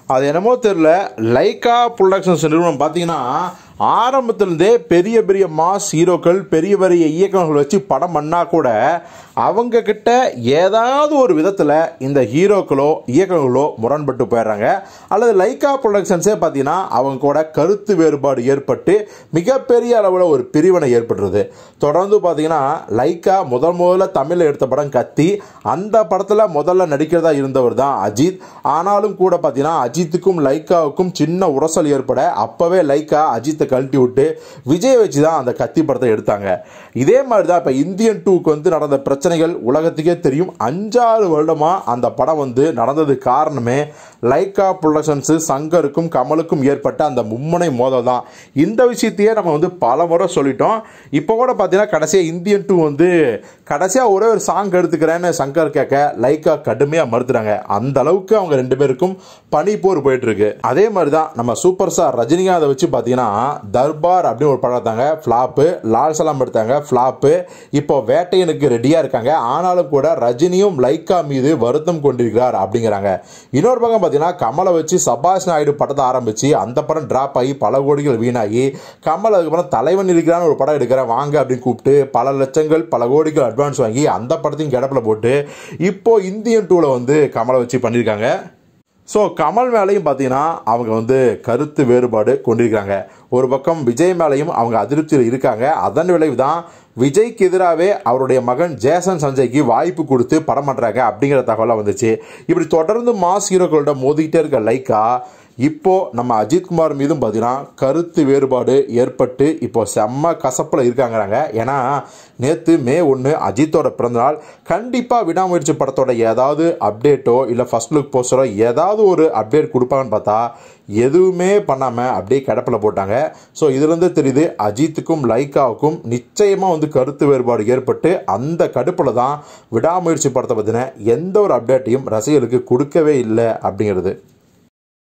அது என்னமோ தெரில லைக்கா ப்ரொடக்ஷன்ஸ் நிறுவனம் பார்த்தீங்கன்னா ஆரம்பத்திலேருந்தே பெரிய பெரிய மாஸ் ஹீரோக்கள் பெரிய பெரிய இயக்குநர்கள் வச்சு படம் பண்ணால் கூட அவங்க கிட்ட ஏதாவது ஒரு விதத்தில் இந்த ஹீரோக்களோ இயக்குநர்களோ முரண்பட்டு போயிடுறாங்க அல்லது லைக்கா ப்ரொடக்ஷன்ஸே பார்த்தீங்கன்னா அவங்க கூட கருத்து வேறுபாடு ஏற்பட்டு மிகப்பெரிய அளவில் ஒரு பிரிவினை ஏற்பட்டுருது தொடர்ந்து பார்த்தீங்கன்னா லைக்கா முதல் முதல்ல தமிழில் எடுத்த படம் கத்தி அந்த படத்தில் முதல்ல நடிக்கிறதா இருந்தவர் தான் அஜித் ஆனாலும் கூட பார்த்தீங்கன்னா அஜித்துக்கும் லைக்காவுக்கும் சின்ன உரசல் ஏற்பட அப்போவே லைக்கா அஜித்தை கழட்டி விட்டு விஜய் வச்சு தான் அந்த கத்தி படத்தை எடுத்தாங்க இதே மாதிரி தான் இப்போ இந்தியன் டூக்கு வந்து நடந்த பிரச்சனைகள் உலகத்துக்கே தெரியும் அஞ்சாறு வருடமாக அந்த படம் வந்து நடந்தது காரணமே லைக்கா ப்ரொடக்ஷன்ஸு சங்கருக்கும் கமலுக்கும் ஏற்பட்ட அந்த மும்முனை மோதல் தான் இந்த விஷயத்தையே நம்ம வந்து பல முறை சொல்லிட்டோம் இப்போ கூட பார்த்தீங்கன்னா கடைசியாக இந்தியன் டூ வந்து கடைசியாக ஒரே ஒரு சாங் எடுத்துக்கிறேன்னு சங்கர் கேட்க லைக்கா கடுமையாக மறுத்துறாங்க அந்த அளவுக்கு அவங்க ரெண்டு பேருக்கும் பனி போர் போயிட்டு இருக்கு அதே மாதிரி தான் நம்ம சூப்பர் ஸ்டார் ரஜினிகாந்தை வச்சு பார்த்தீங்கன்னா தர்பார் அப்படின்னு ஒரு படம் எடுத்தாங்க ஃப்ளாப்பு லால் சலாம் எடுத்தாங்க ஃப்ளாப்பு இப்போ வேட்டையனுக்கு ரெடியாக இருக்காங்க ஆனாலும் கூட ரஜினியும் லைக்கா மீது வருத்தம் கொண்டிருக்கிறார் அப்படிங்கிறாங்க இன்னொரு பக்கம் பார்த்தீங்கன்னா கமலை வச்சு சபாஷ் நாயுடு படத்தை ஆரம்பிச்சு அந்த படம் டிராப் ஆகி பல கோடிகள் வீணாகி கமல் அதுக்கப்புறம் தலைவன் இருக்கிறான்னு ஒரு படம் எடுக்கிறேன் வாங்க அப்படின்னு கூப்பிட்டு பல லட்சங்கள் பல கோடிகள் அட்வான்ஸ் வாங்கி அந்த படத்தையும் கிடப்பில் போட்டு இப்போ இந்தியன் டூவில் வந்து கமலை வச்சு பண்ணியிருக்காங்க ஸோ கமல் மேலேயும் பார்த்தீங்கன்னா அவங்க வந்து கருத்து வேறுபாடு கொண்டிருக்கிறாங்க ஒரு பக்கம் விஜய் மேலேயும் அவங்க அதிருப்தியில் இருக்காங்க அதன் விளைவு தான் விஜய்க்கு எதிராகவே அவருடைய மகன் ஜேசன் சஞ்சய்க்கு வாய்ப்பு கொடுத்து படம் பண்ணுறாங்க அப்படிங்கிற தகவலாக வந்துச்சு இப்படி தொடர்ந்து மாஸ் ஹீரோக்களோட மோதிக்கிட்டே இருக்க லைக்கா இப்போ நம்ம அஜித்குமார் மீதும் பார்த்தீங்கன்னா கருத்து வேறுபாடு ஏற்பட்டு இப்போ செம்ம கசப்பில் இருக்காங்கிறாங்க ஏன்னா நேற்று மே ஒன்று அஜித்தோட பிறந்தநாள் கண்டிப்பாக விடாமுயற்சி படத்தோட ஏதாவது அப்டேட்டோ இல்லை ஃபர்ஸ்ட் லுக் போஸ்டரோ ஏதாவது ஒரு அப்டேட் கொடுப்பாங்கன்னு பார்த்தா எதுவுமே பண்ணாமல் அப்படியே கிடப்பில் போட்டாங்க ஸோ இதுலேருந்து தெரியுது அஜித்துக்கும் லைக்காவுக்கும் நிச்சயமாக வந்து கருத்து வேறுபாடு ஏற்பட்டு அந்த கடுப்பில் தான் விடாமுயற்சி படத்தை பற்றின எந்த ஒரு அப்டேட்டையும் ரசிகர்களுக்கு கொடுக்கவே இல்லை அப்படிங்கிறது